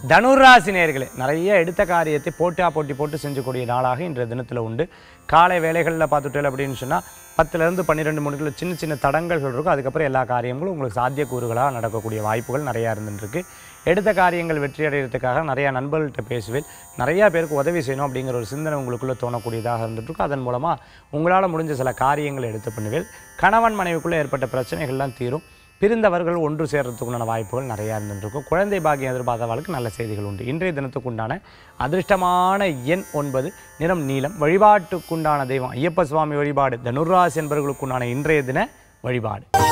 தனுராசி நேயர்களே நிறைய எடுத்த காரியத்தை போட்டா போட்டி போட்டு செஞ்சக்கூடிய நாளாக இன்றைய தினத்தில் உண்டு காலை வேலைகளில் பார்த்துட்டேன் அப்படின்னு சொன்னால் பத்துலேருந்து பன்னிரெண்டு மணிக்குள்ள சின்ன சின்ன தடங்கல்கள் இருக்கும் அதுக்கப்புறம் எல்லா காரியங்களும் உங்களுக்கு சாத்தியக்கூறுகளாக நடக்கக்கூடிய வாய்ப்புகள் நிறையா இருந்துருக்கு எடுத்த காரியங்கள் வெற்றி அடைகிறதுக்காக நிறையா நண்பர்கள்ட்ட பேசுவேன் நிறையா பேருக்கு உதவி செய்யணும் அப்படிங்கிற ஒரு சிந்தனை உங்களுக்குள்ளே தோணக்கூடியதாக இருந்துட்டு இருக்கும் அதன் மூலமாக உங்களால் முடிஞ்ச சில காரியங்களை எடுத்து பண்ணுவேன் கணவன் மனைவிக்குள்ளே ஏற்பட்ட பிரச்சனைகள்லாம் தீரும் பிரிந்தவர்கள் ஒன்று சேர்றதுக்குண்டான வாய்ப்புகள் நிறையா இருந்துருக்கும் குழந்தை பாக்கியம் எதிர்பார்த்தவர்களுக்கு நல்ல செய்திகள் உண்டு இன்றைய தினத்துக்குண்டான அதிர்ஷ்டமான எண் ஒன்பது நிறம் நீலம் வழிபாட்டுக்குண்டான தெய்வம் ஐயப்ப சுவாமி வழிபாடு தனுராசி என்பவர்களுக்குண்டான இன்றைய தின வழிபாடு